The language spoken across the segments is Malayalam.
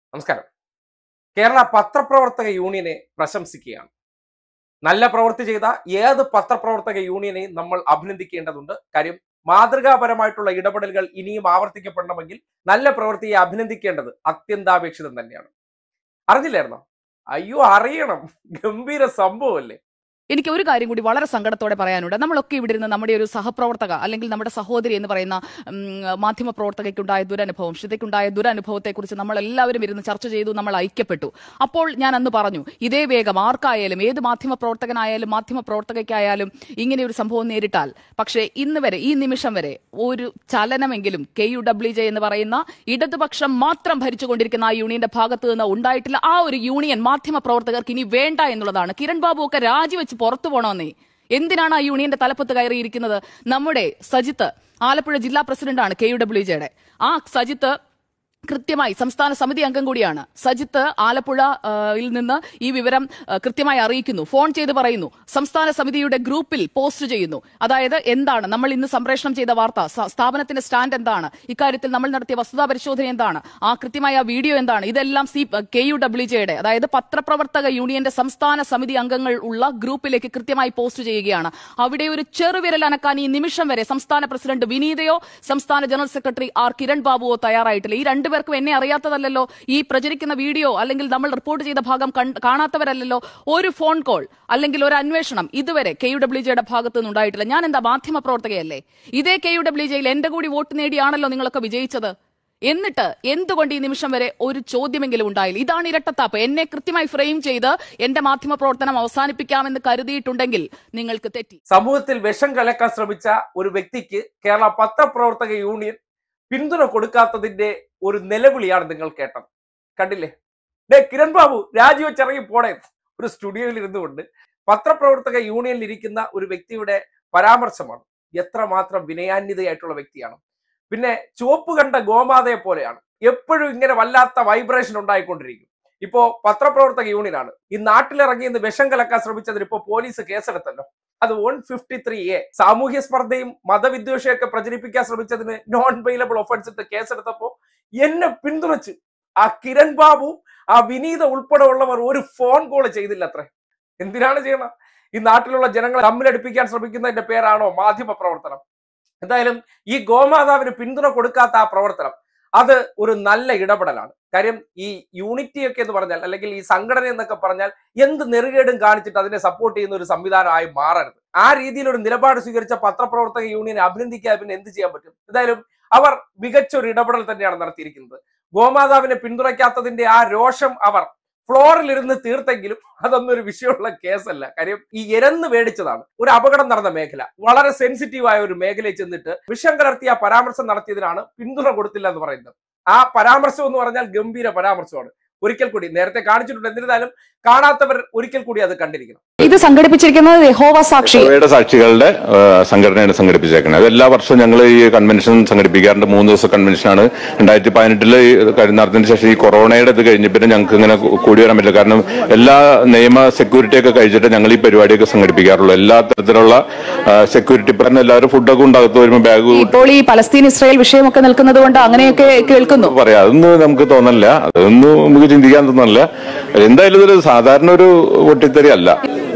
നമസ്കാരം കേരള പത്രപ്രവർത്തക യൂണിയനെ പ്രശംസിക്കുകയാണ് നല്ല പ്രവൃത്തി ചെയ്ത ഏത് പത്രപ്രവർത്തക യൂണിയനെയും നമ്മൾ അഭിനന്ദിക്കേണ്ടതുണ്ട് കാര്യം മാതൃകാപരമായിട്ടുള്ള ഇടപെടലുകൾ ഇനിയും ആവർത്തിക്കപ്പെടണമെങ്കിൽ നല്ല പ്രവൃത്തിയെ അഭിനന്ദിക്കേണ്ടത് അത്യന്താപേക്ഷിതം തന്നെയാണ് അറിഞ്ഞില്ലായിരുന്നോ അയ്യോ അറിയണം ഗംഭീര സംഭവമല്ലേ എനിക്ക് ഒരു കാര്യം കൂടി വളരെ സങ്കടത്തോടെ പറയാനുണ്ട് നമ്മളൊക്കെ ഇവിടെ ഇരുന്ന് നമ്മുടെ ഒരു സഹപ്രവർത്തക അല്ലെങ്കിൽ നമ്മുടെ സഹോദരി എന്ന് പറയുന്ന ഉം, മാധ്യമ പ്രവർത്തകയ്ക്കുണ്ടായ ദുരനുഭവം ഷിതയ്ക്കുണ്ടായ ദുരനുഭവത്തെക്കുറിച്ച് നമ്മൾ എല്ലാവരും ഇരുന്ന് ചർച്ച ചെയ്തു നമ്മൾ ഐക്യപ്പെട്ടു അപ്പോൾ ഞാൻ അന്ന് പറഞ്ഞു ഇതേ വേഗം ആർക്കായാലും ഏത് മാധ്യമ പ്രവർത്തകനായാലും മാധ്യമ പ്രവർത്തകയ്ക്കായാലും ഇങ്ങനെ ഒരു സംഭവം നേരിട്ടാൽ പക്ഷേ ഇന്ന് വരെ ഈ നിമിഷം വരെ ഒരു ചലനമെങ്കിലും കെ യു ഡബ്ല്യു ജെ എന്ന് പറയുന്ന ഇടതുപക്ഷം മാത്രം ഭരിച്ചുകൊണ്ടിരിക്കുന്ന ആ യൂണിയന്റെ ഭാഗത്ത് നിന്ന് ഉണ്ടായിട്ടില്ല ആ ഒരു യൂണിയൻ മാധ്യമ പ്രവർത്തകർക്ക് ഇനി വേണ്ട എന്നുള്ളതാണ് കിരൺ ബാബു ഒക്കെ രാജിവെച്ച് പുറത്തു പോകണമെന്നേ എന്തിനാണ് ആ യൂണിയന്റെ തലപ്പത്ത് കയറിയിരിക്കുന്നത് നമ്മുടെ സജിത്ത് ആലപ്പുഴ ജില്ലാ പ്രസിഡന്റാണ് കെ യു ഡബ്ല്യു ജെയുടെ ആ സജിത്ത് കൃത്യമായി സംസ്ഥാന സമിതി അംഗം കൂടിയാണ് സജിത്ത് ആലപ്പുഴ ആ, യിൽ നിന്ന് ഈ വിവരം ആ, കൃത്യമായി അറിയിക്കുന്നു ഫോൺ ചെയ്ത് പറയുന്നു സംസ്ഥാന സമിതിയുടെ ഗ്രൂപ്പിൽ പോസ്റ്റ് ചെയ്യുന്നു അതായത് എന്താണ് നമ്മൾ ഇന്ന് സംപ്രേഷണം ചെയ്ത വാർത്ത സ- സ്ഥാപനത്തിന്റെ സ്റ്റാൻഡ് എന്താണ് ഇക്കാര്യത്തിൽ നമ്മൾ നടത്തിയ വസ്തുതാ പരിശോധന എന്താണ് ആ കൃത്യമായ ആ വീഡിയോ എന്താണ് ഇതെല്ലാം സി കെ യു ഡബ്ല്യു ജെയുടെ അതായത് പത്രപ്രവർത്തക യൂണിയന്റെ സംസ്ഥാന സമിതി അംഗങ്ങൾ ഉള്ള ഗ്രൂപ്പിലേക്ക് കൃത്യമായി പോസ്റ്റ് ചെയ്യുകയാണ് അവിടെ ഒരു ചെറുവിരൽ അനക്കാൻ ഈ നിമിഷം വരെ സംസ്ഥാന പ്രസിഡന്റ് വിനീതയോ സംസ്ഥാന ജനറൽ സെക്രട്ടറി ആർ കിരൺ ബാബുവോ തയ്യാറായിട്ടില്ല ഈ രണ്ടുപേർക്കും എന്നെ അറിയാത്തതല്ലല്ലോ ഈ പ്രചരിക്കുന്ന വീഡിയോ അല്ലെങ്കിൽ നമ്മൾ റിപ്പോർട്ട് ചെയ്ത ഭാഗം കണ്ട്- കാണാത്തവരല്ലല്ലോ ഒരു ഫോൺ കോൾ അല്ലെങ്കിൽ ഒരു അന്വേഷണം ഇതുവരെ കെ യു ഡബ്ല്യു ജെയുടെ ഭാഗത്തു നിന്ന് ഉണ്ടായിട്ടില്ല ഞാൻ എന്താ മാധ്യമ പ്രവർത്തകയല്ലേ ഇതേ കെ യു ഡബ്ല്യു ജെയിൽ എന്റെ കൂടി വോട്ട് നേടിയാണല്ലോ നിങ്ങളൊക്കെ വിജയിച്ചത് എന്നിട്ട് എന്തുകൊണ്ട് ഈ നിമിഷം വരെ ഒരു ചോദ്യമെങ്കിലും ഉണ്ടായില്ല ഇതാണ് ഇരട്ടത്താപ്പ് എന്നെ കൃത്യമായി ഫ്രെയിം ചെയ്ത് എന്റെ മാധ്യമ പ്രവർത്തനം അവസാനിപ്പിക്കാമെന്ന് കരുതിയിട്ടുണ്ടെങ്കിൽ നിങ്ങൾക്ക് തെറ്റി സമൂഹത്തിൽ വിഷം കലക്കാൻ ശ്രമിച്ച ഒരു വ്യക്തിക്ക് കേരള പത്രപ്രവർത്തക യൂണിയൻ പിന്തുണ കൊടുക്കാത്തതിന്റെ ഒരു നിലവിളിയാണ് നിങ്ങൾ കേട്ടത് കണ്ടില്ലേ ഡേ കിരൺ ബാബു രാജിവെച്ചിറങ്ങി പോടേ ഒരു സ്റ്റുഡിയോയിൽ ഇരുന്നുകൊണ്ട് പത്രപ്രവർത്തക യൂണിയനിൽ ഇരിക്കുന്ന ഒരു വ്യക്തിയുടെ പരാമർശമാണ് എത്രമാത്രം വിനയാന്വിതയായിട്ടുള്ള വ്യക്തിയാണ് പിന്നെ ചുവപ്പ് കണ്ട ഗോമാതയെ പോലെയാണ് എപ്പോഴും ഇങ്ങനെ വല്ലാത്ത വൈബ്രേഷൻ ഉണ്ടായിക്കൊണ്ടിരിക്കും ഇപ്പോ പത്രപ്രവർത്തക യൂണിയനാണ് ഈ നാട്ടിലിറങ്ങി ഇന്ന് വിഷം കലക്കാൻ ശ്രമിച്ചതിന് ഇപ്പോ പോലീസ് കേസെടുത്തല്ലോ അത് വൺ ഫിഫ്റ്റി ത്രീ എ സാമൂഹ്യ സ്പർദ്ധയും മതവിദ്വേഷയൊക്കെ പ്രചരിപ്പിക്കാൻ ശ്രമിച്ചതിന് നോൺ ബെയിലബിൾ ഒഫൻസ് ഇട്ട് കേസെടുത്തപ്പോ എന്നെ പിന്തുണച്ച് ആ കിരൺ ബാബു ആ വിനീത ഉൾപ്പെടെ ഉള്ളവർ ഒരു ഫോൺ കോൾ ചെയ്തില്ല അത്രേ എന്തിനാണ് ചെയ്യണം ഈ നാട്ടിലുള്ള ജനങ്ങളെ തമ്മിലടിപ്പിക്കാൻ ശ്രമിക്കുന്നതിന്റെ പേരാണോ മാധ്യമ പ്രവർത്തനം എന്തായാലും ഈ ഗോമാതാവിന് പിന്തുണ കൊടുക്കാത്ത ആ പ്രവർത്തനം അത് ഒരു നല്ല ഇടപെടലാണ് കാര്യം ഈ യൂണിറ്റി ഒക്കെ എന്ന് പറഞ്ഞാൽ അല്ലെങ്കിൽ ഈ സംഘടന എന്നൊക്കെ പറഞ്ഞാൽ എന്ത് നെറുകേടും കാണിച്ചിട്ട് അതിനെ സപ്പോർട്ട് ചെയ്യുന്ന ഒരു സംവിധാനമായി മാറരുത് ആ രീതിയിൽ ഒരു നിലപാട് സ്വീകരിച്ച പത്രപ്രവർത്തക യൂണിയനെ അഭിനന്ദിക്കാതെ പിന്നെ എന്ത് ചെയ്യാൻ പറ്റും എന്തായാലും അവർ മികച്ച ഒരു ഇടപെടൽ തന്നെയാണ് നടത്തിയിരിക്കുന്നത് ഗോമാതാവിനെ പിന്തുണയ്ക്കാത്തതിന്റെ ആ രോഷം അവർ ഫ്ലോറിൽ ഇരുന്ന് തീർത്തെങ്കിലും അതൊന്നും ഒരു വിഷയമുള്ള കേസല്ല കാര്യം ഈ എരന്ന് മേടിച്ചതാണ് ഒരു അപകടം നടന്ന മേഖല വളരെ സെൻസിറ്റീവ് ആയ ഒരു മേഖലയിൽ ചെന്നിട്ട് വിഷം കലർത്തിയ പരാമർശം നടത്തിയതിനാണ് പിന്തുണ കൊടുത്തില്ല എന്ന് പറയുന്നത് ആ പരാമർശം എന്ന് പറഞ്ഞാൽ ഗംഭീര പരാമർശമാണ് ഒരിക്കൽ കൂടി നേരത്തെ കാണിച്ചിട്ടുണ്ട് എന്നിരുന്നാലും കാണാത്തവർ ഒരിക്കൽ കൂടി അത് കണ്ടിരിക്കണം ഇത് സംഘടിപ്പിച്ചിരിക്കുന്നത് യഹോവ സാക്ഷി യഹോവയുടെ സാക്ഷികളുടെ ആ, സംഘടനയാണ് സംഘടിപ്പിച്ചേക്കുന്നത് അത് എല്ലാ വർഷവും ഞങ്ങൾ ഈ കൺവെൻഷൻ സംഘടിപ്പിക്കാറുണ്ട് മൂന്ന് ദിവസം കൺവെൻഷനാണ് രണ്ടായിരത്തി പതിനെട്ടില് നടന്നതിന് ശേഷം ഈ കൊറോണയുടെ ഇത് കഴിഞ്ഞ പിന്നെ ഞങ്ങൾക്ക് ഇങ്ങനെ കൂടി വരാൻ പറ്റില്ല കാരണം എല്ലാ നിയമ സെക്യൂരിറ്റി ഒക്കെ കഴിച്ചിട്ട് ഞങ്ങൾ ഈ പരിപാടിയൊക്കെ സംഘടിപ്പിക്കാറുള്ളൂ എല്ലാ തരത്തിലുള്ള സെക്യൂരിറ്റി പറഞ്ഞ എല്ലാവരും ഫുഡൊക്കെ ഉണ്ടാകത്ത് വരുമ്പോൾ ബാഗ് ഇപ്പോൾ ഈ പലസ്തീൻ ഇസ്രായേൽ വിഷയമൊക്കെ നിൽക്കുന്നത് കൊണ്ട് അങ്ങനെയൊക്കെ കേൾക്കുന്നു പറയാം അതൊന്നും നമുക്ക് തോന്നല്ല അതൊന്നും നമുക്ക് ചിന്തിക്കാൻ തോന്നല്ല എന്തായാലും ഇതൊരു സാധാരണ ഒരു പൊട്ടിത്തെറി അല്ല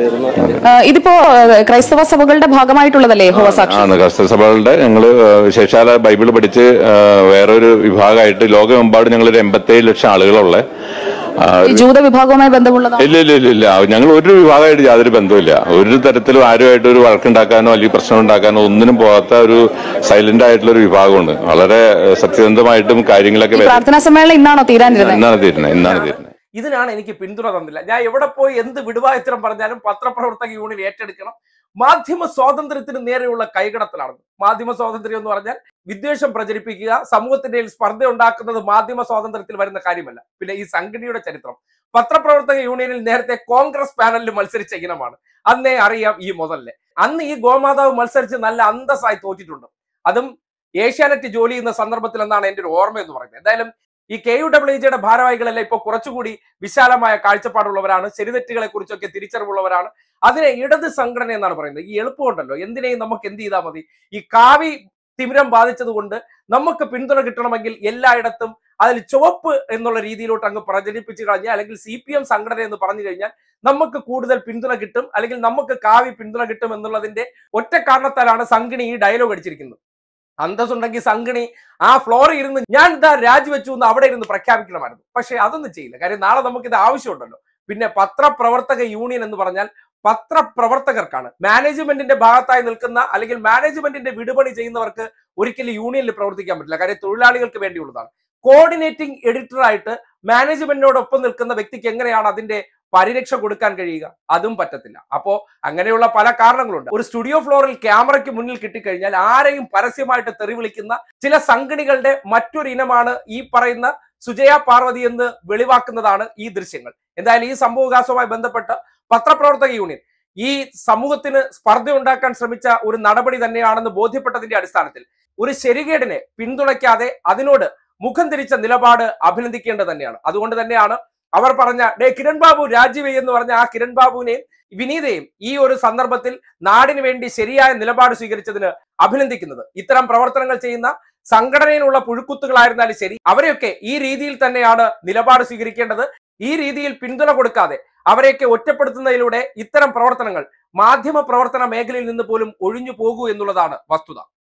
ആ, ഇതിപ്പോ ആ, ക്രൈസ്തവ സഭകളുടെ ഭാഗമായിട്ടുള്ളതല്ലേ യഹോവ സാക്ഷി ആണ് ക്രിസ്ത്യൻ സഭകളുടെ ഞങ്ങൾ ശേഷാല ബൈബിൾ പഠിച്ച് ആ, വേറൊരു വിഭാഗമായിട്ട് ലോകമെമ്പാടും ഞങ്ങളൊരു എൺപത്തേഴ് ലക്ഷം ആളുകളുള്ള ആ, ഈ ജൂത വിഭാഗവുമായി ബന്ധമുള്ളതാണ് ഇല്ല ഇല്ല ഇല്ല ഇല്ല ഞങ്ങൾ ഒരു വിഭാഗമായിട്ട് യാതൊരു ബന്ധവുമില്ല ഒരു തരത്തിലും ആരുമായിട്ട് ഒരു വഴക്കുണ്ടാക്കാനോ അല്ലെങ്കിൽ പ്രശ്നം ഉണ്ടാക്കാനോ ഒന്നിനും പോകാത്ത ഒരു സൈലന്റ് ആയിട്ടുള്ള ഒരു വിഭാഗമാണ് വളരെ ഏഹ്, സത്യസന്ധമായിട്ടും കാര്യങ്ങളൊക്കെ ഈ പ്രാർത്ഥനാ സമ്മേളനം ഇന്നാണോ തീരാനിരുന്നത് എന്നാണ് തീരുന്നത് എന്നാണ് തീരുന്നത് ഇതിനാണ് എനിക്ക് പിന്തുണ തന്നില്ല ഞാൻ എവിടെ പോയി എന്ത് വിടുവായത്തരം പറഞ്ഞാലും പത്രപ്രവർത്തക യൂണിയൻ ഏറ്റെടുക്കണം മാധ്യമ സ്വാതന്ത്ര്യത്തിന് നേരെയുള്ള കൈകടത്തലാണ് മാധ്യമ സ്വാതന്ത്ര്യം എന്ന് പറഞ്ഞാൽ വിദ്വേഷം പ്രചരിപ്പിക്കുക സമൂഹത്തിന്റെ ഇടയിൽ സ്പർദ്ധ ഉണ്ടാക്കുന്നത് മാധ്യമ സ്വാതന്ത്ര്യത്തിൽ വരുന്ന കാര്യമല്ല പിന്നെ ഈ സംഘടനയുടെ ചരിത്രം പത്രപ്രവർത്തക യൂണിയനിൽ നേരത്തെ കോൺഗ്രസ് പാനലിൽ മത്സരിച്ച ഇനമാണ് അന്നേ അറിയാം ഈ മുതലിനെ അന്ന് ഈ ഗോമാതാവ് മത്സരിച്ച് നല്ല അന്തസ്സായി തോറ്റിട്ടുണ്ട് അതും ഏഷ്യാനെറ്റ് ജോലി ചെയ്യുന്ന സന്ദർഭത്തിൽ എന്നാണ് എന്റെ ഒരു ഓർമ്മ എന്ന് പറയുന്നത് എന്തായാലും ഈ കെ യു ഡബ്ല്യു ജിയുടെ ഭാരവാഹികളെല്ലാം ഇപ്പോൾ കുറച്ചുകൂടി വിശാലമായ കാഴ്ചപ്പാടുള്ളവരാണ് ശരിതെറ്റുകളെ കുറിച്ചൊക്കെ തിരിച്ചറിവുള്ളവരാണ് അതിനെ ഇടത് സംഘടന എന്നാണ് പറയുന്നത് ഈ എളുപ്പമുണ്ടല്ലോ എന്തിനേയും നമുക്ക് എന്ത് ചെയ്താൽ മതി ഈ കാവി തിമിരം ബാധിച്ചതുകൊണ്ട് നമുക്ക് പിന്തുണ കിട്ടണമെങ്കിൽ എല്ലായിടത്തും അതിൽ ചുവപ്പ് എന്നുള്ള രീതിയിലോട്ട് അങ്ങ് പ്രചരിപ്പിച്ചു കഴിഞ്ഞാൽ അല്ലെങ്കിൽ സി പി എം സംഘടന എന്ന് പറഞ്ഞു കഴിഞ്ഞാൽ നമുക്ക് കൂടുതൽ പിന്തുണ കിട്ടും അല്ലെങ്കിൽ നമുക്ക് കാവി പിന്തുണ കിട്ടും എന്നുള്ളതിന്റെ ഒറ്റ കാരണത്താലാണ് സംഘിണി ഈ ഡയലോഗ് അടിച്ചിരിക്കുന്നത് അന്തസ്സുണ്ടെങ്കിൽ സംഘിണി ആ ഫ്ലോറിൽ ഇരുന്ന് ഞാൻ ഇതാ രാജിവെച്ചു എന്ന് അവിടെ ഇരുന്ന് പ്രഖ്യാപിക്കണമായിരുന്നു പക്ഷെ അതൊന്നും ചെയ്യില്ല കാര്യം നാളെ നമുക്ക് ഇത് ആവശ്യമുണ്ടല്ലോ പിന്നെ പത്രപ്രവർത്തക യൂണിയൻ എന്ന് പറഞ്ഞാൽ പത്രപ്രവർത്തകർക്കാണ് മാനേജ്മെന്റിന്റെ ഭാഗത്തായി നിൽക്കുന്ന അല്ലെങ്കിൽ മാനേജ്മെന്റിന്റെ വിടുപണി ചെയ്യുന്നവർക്ക് ഒരിക്കലും യൂണിയനിൽ പ്രവർത്തിക്കാൻ പറ്റില്ല കാര്യം തൊഴിലാളികൾക്ക് വേണ്ടിയുള്ളതാണ് കോർഡിനേറ്റിംഗ് എഡിറ്ററായിട്ട് മാനേജ്മെന്റിനോടൊപ്പം നിൽക്കുന്ന വ്യക്തിക്ക് എങ്ങനെയാണ് അതിന്റെ പരിരക്ഷ കൊടുക്കാൻ കഴിയുക അതും പറ്റത്തില്ല അപ്പോ അങ്ങനെയുള്ള പല കാരണങ്ങളുണ്ട് ഒരു സ്റ്റുഡിയോ ഫ്ലോറിൽ ക്യാമറയ്ക്ക് മുന്നിൽ കിട്ടിക്കഴിഞ്ഞാൽ ആരെയും പരസ്യമായിട്ട് തെറി വിളിക്കുന്ന ചില സംഘടികളുടെ മറ്റൊരു ഇനമാണ് ഈ പറയുന്ന സുജയ പാർവതി എന്ന് വെളിവാക്കുന്നതാണ് ഈ ദൃശ്യങ്ങൾ എന്തായാലും ഈ സംഭവവികാസവുമായി ബന്ധപ്പെട്ട് പത്രപ്രവർത്തക യൂണിയൻ ഈ സമൂഹത്തിന് സ്പർദ്ധ ഉണ്ടാക്കാൻ ശ്രമിച്ച ഒരു നടപടി തന്നെയാണെന്ന് ബോധ്യപ്പെട്ടതിന്റെ അടിസ്ഥാനത്തിൽ ഒരു ശരികേടിനെ പിന്തുണയ്ക്കാതെ അതിനോട് മുഖം തിരിച്ച നിലപാട് അഭിനന്ദിക്കേണ്ടത് തന്നെയാണ് അതുകൊണ്ട് തന്നെയാണ് അവർ പറഞ്ഞ ഡേ കിരൺ ബാബു രാജിവേ എന്ന് പറഞ്ഞ ആ കിരൺ ബാബുവിനെയും വിനീതയും ഈ ഒരു സന്ദർഭത്തിൽ നാടിന് വേണ്ടി ശരിയായ നിലപാട് സ്വീകരിച്ചതിന് അഭിനന്ദിക്കുന്നത് ഇത്തരം പ്രവർത്തനങ്ങൾ ചെയ്യുന്ന സംഘടനയിലുള്ള പുഴുക്കുത്തുകളായിരുന്നാലും ശരി അവരെയൊക്കെ ഈ രീതിയിൽ തന്നെയാണ് നിലപാട് സ്വീകരിക്കേണ്ടത് ഈ രീതിയിൽ പിന്തുണ കൊടുക്കാതെ അവരെയൊക്കെ ഒറ്റപ്പെടുത്തുന്നതിലൂടെ ഇത്തരം പ്രവർത്തനങ്ങൾ മാധ്യമ പ്രവർത്തന മേഖലയിൽ നിന്ന് പോലും ഒഴിഞ്ഞു പോകൂ എന്നുള്ളതാണ് വസ്തുത